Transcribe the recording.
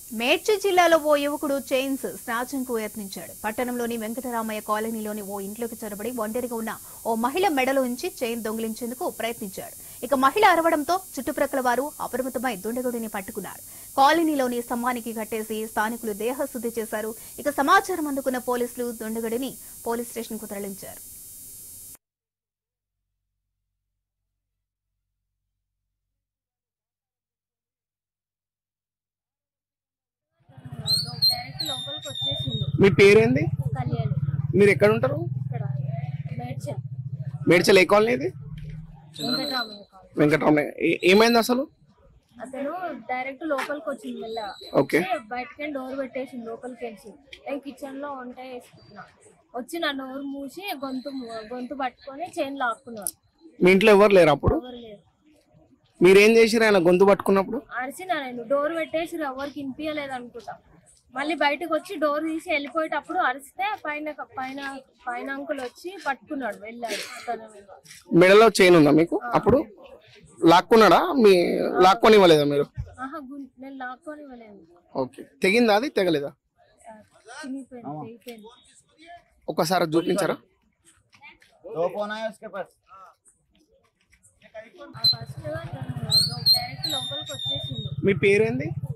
మేడ్చల్ జిల్లాలో ఓ యువకుడు chains snatching కు యత్నించాడు పట్టణంలోని వెంకటరామయ్య కాలనీలోని ఓ ఇంట్లోకి చొరబడి ఒంటరిగా ఉన్న ఓ మహిళ మెడలో ఉంచి చైన్ దొంగిలించేందుకు ప్రయత్నించాడు ఇక మహిళ అరవడంతో చుట్టుప్రక్కల వారు అప్రమత్తమై దుండగుడిని పట్టుకున్నారు కాలనీలోని స్తంభానికి కట్టేసి స్థానికులు దేహశుద్ధి చేశారు ఇక సమాచారం అందుకున్న పోలీసులు దుండగుడిని పోలీస్ స్టేషన్ కు తరలించారు డైరెక్ట్ లోపలికి వచ్చేసిండు మీ పేరేంది కళ్యాణ్ మీరు ఎక్కడ ఉంటారు ఇక్కడ మేడ్చల్ మేడ్చల్ ఏ కాలనీ ఇది వెంకటరామయ్య కాలనీ. వెంకటరమణ ఏ- ఏమైంది అసలు అతను డైరెక్ట్ లోపలికి వచ్చింది మళ్ళా ఓకే బయటకి డోర్ పెట్టేసింది లోపలికి వెళ్ళి నేను కిచెన్ లో వంట వేసుకుంటున్నా వచ్చి నా డోర్ మూసి గొంతు ము- గొంతు పట్టుకొని చైన్ లాక్కున్నాడు మీ ఇంట్లో ఎవరు లేరు అప్పుడు ఎవరు లేరు మీరేం చేసిరు ఆయన గొంతు పట్టుకున్నప్పుడు అరిసిన నేను డోర్ పెట్టేసి ఎవరికి వినిపించలేదు అనుకుంటా మళ్ళీ బయటకు వచ్చి డోర్ తీసి వెళ్ళిపోయేటప్పుడు అరిస్తే పైన పైన పైన అంకుల్ వచ్చి పట్టుకున్నాడు వెళ్ళాడు అతను మెడలో చైన్ ఉందా మీకు అప్పుడు లాక్కున్నాడా మీ లాక్కొని ఇవ్వలేదా మీరు ఆహా గుం- నేను లాక్కొని ఇవ్వలేదు ఓకే తెగిందా అది తెగలేదా చినిగిపోయింది తెగిపోయింది ఒకసారి చూపించారా दो फोन आया उसके पास ఆ ఫస్ట్ డైరెక్ట్ లోపలికి వచ్చేసిండు మీ పేరేంది